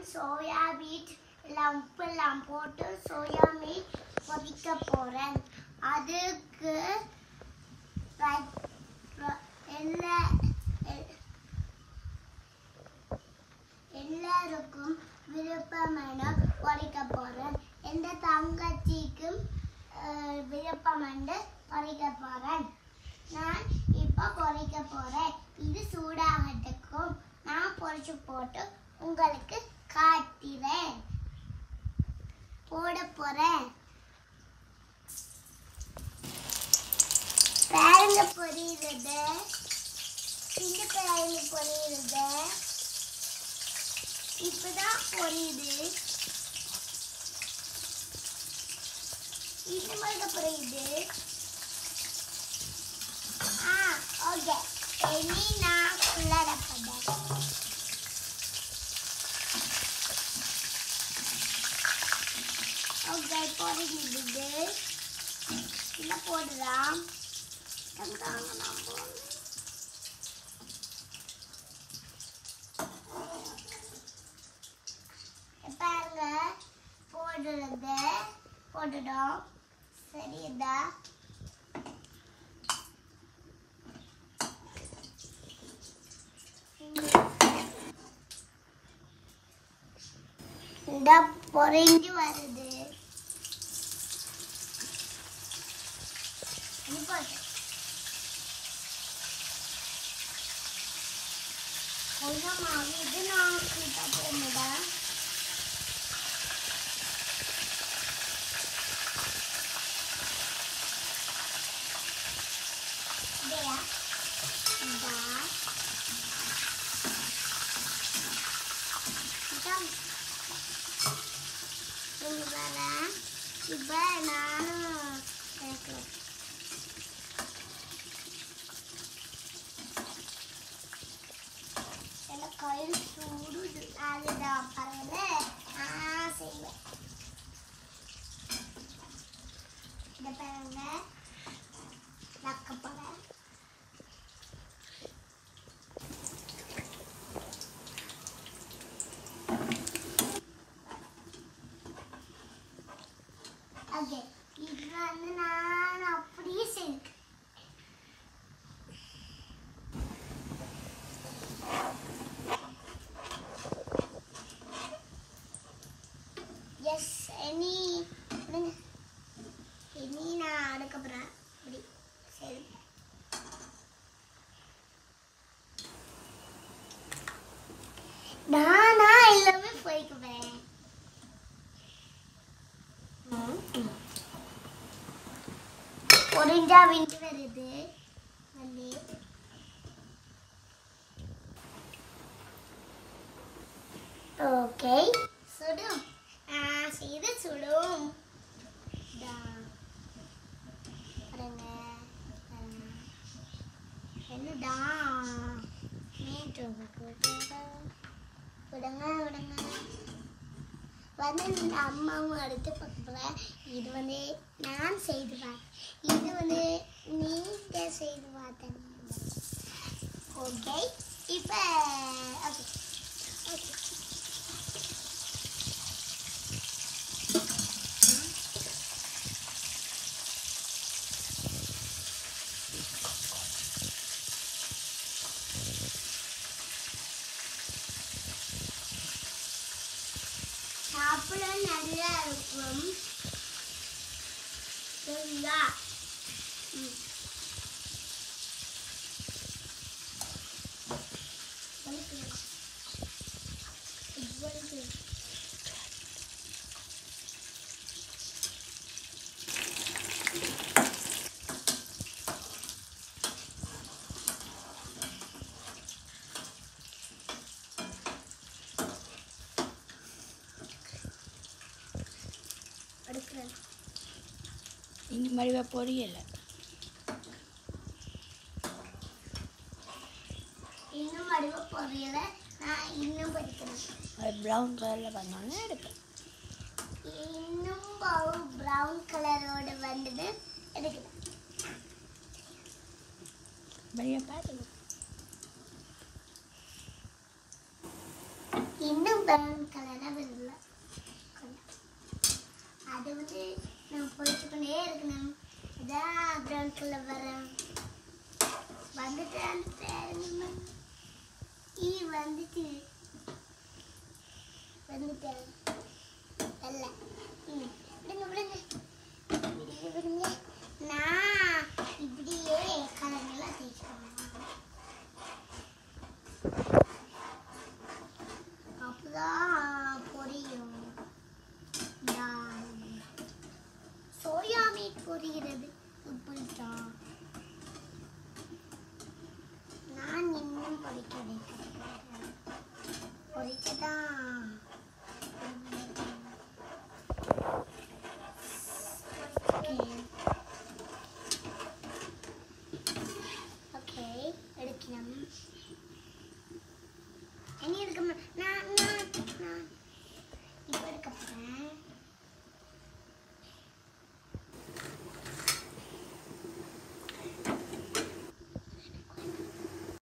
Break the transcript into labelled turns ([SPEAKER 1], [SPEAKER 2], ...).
[SPEAKER 1] Soya beat எல்லாம் உப்பெல்லாம் போட்டு சோயா மீட் பொரிக்க போகிறேன் அதுக்கு ரை- ர- எல்லா எ- எல்லாருக்கும் விருப்பமான பொரிக்க போகிறேன் எந்த தங்கச்சிக்கும் அஹ், விருப்பமண்டு பொரிக்க போகிறேன் நான் இப்போ பொரிக்க போகிறேன் இது சூடாகட்டுக்கும் நான் பொரிச்சு போட்டு உங்களுக்கு காட்டுறேன் போட போகிறேன் பாருங்க பொரியுறது சின்ன பாருங்க பொரியுறது இப்பதான் பொரியுது இனிமேல் புரியுது ஆ ஓகே இனி நான் உள்ளாட போகிறேன் ஓகே பொரிஞ்சிடுது இல்லை போடலாம் தந்தாங்க நம்ம பாருங்க போடுறது போட்டுடும் சரிதா இந்த பொறிஞ்சு வருது இது போட்டு. கொஞ்சமாக இது நான் கிட்ட போகுதா There. That. Done. இங்க வரேன் இப்போ நானும் எனக்கு எனக்கு கையில் சூடுது அதுதான் பரவாயில்ல நான் செய்வேன் இந்த பாருங்க நக்க போகிறேன் ஓகே இது வந்து நான் அப்படியே செய்வேன் எஸ் இனி விடுங்க. இனி நான் அடுக்க போகிறேன் இப்படி சரி நானா எல்லாமே போய்க்குவேன் பொறிஞ்சா விண்டு வருது வந்து ஓகே சுடும் ஆ செய்து சுடும் இதா. பாருங்க பாருங்க. என்னடா நேற்று விடுங்க விடுங்க வந்து இந்த அம்மாவும் அடுத்து பக்கத்துல இது வந்து நான் செய்து பார்த்தேன் இது வந்து நீங்க செய்து பார்த்தேன் ஓகே இப்போ ஓகே ஓகே சாப்பிட நல்லா இருக்கும் சரியா ம். வலிக்குது. இது வலிக்குது. அடுக்கிறேன்
[SPEAKER 2] இந்த மாதிரி பொரியலை
[SPEAKER 1] இன்னும் வடிவ பொரியல நான் இன்னும் படிக்கிறேன்
[SPEAKER 2] அது ப்ரௌன் கலரில் பண்ணோன்னே எடுப்பேன்
[SPEAKER 1] இன்னும் ப்ரௌன் கலரோட வந்தது எடுக்கிறேன்
[SPEAKER 2] பெரிய பார்த்து
[SPEAKER 1] இன்னும் ப்ரௌன் கலரை அது வந்து நான் பொறிச்சுக்கொண்டே இருக்கணும் இதான் ப்ரௌன் கலர் வரேன் வந்துட்டேன் வந்துட்டேன். ஈ வந்துட்டு வந்துட்டேன் அல்ல ம் விடுங்க விடுங்க விடுங்க விடுங்க நான் இப்படியே கலங்கெல்லாம் தேய்ச்சிக்கணும் அப்பதான் பொரியும் நான் சோயா மீட் பொரிகிறது இப்படித்தான் நான் இன்னும் பொரிக்க வைக்கிறேன் பொரிக்கதான் ஓகே எடுக்கலாம் இனி இருக்க நான் நான் நான்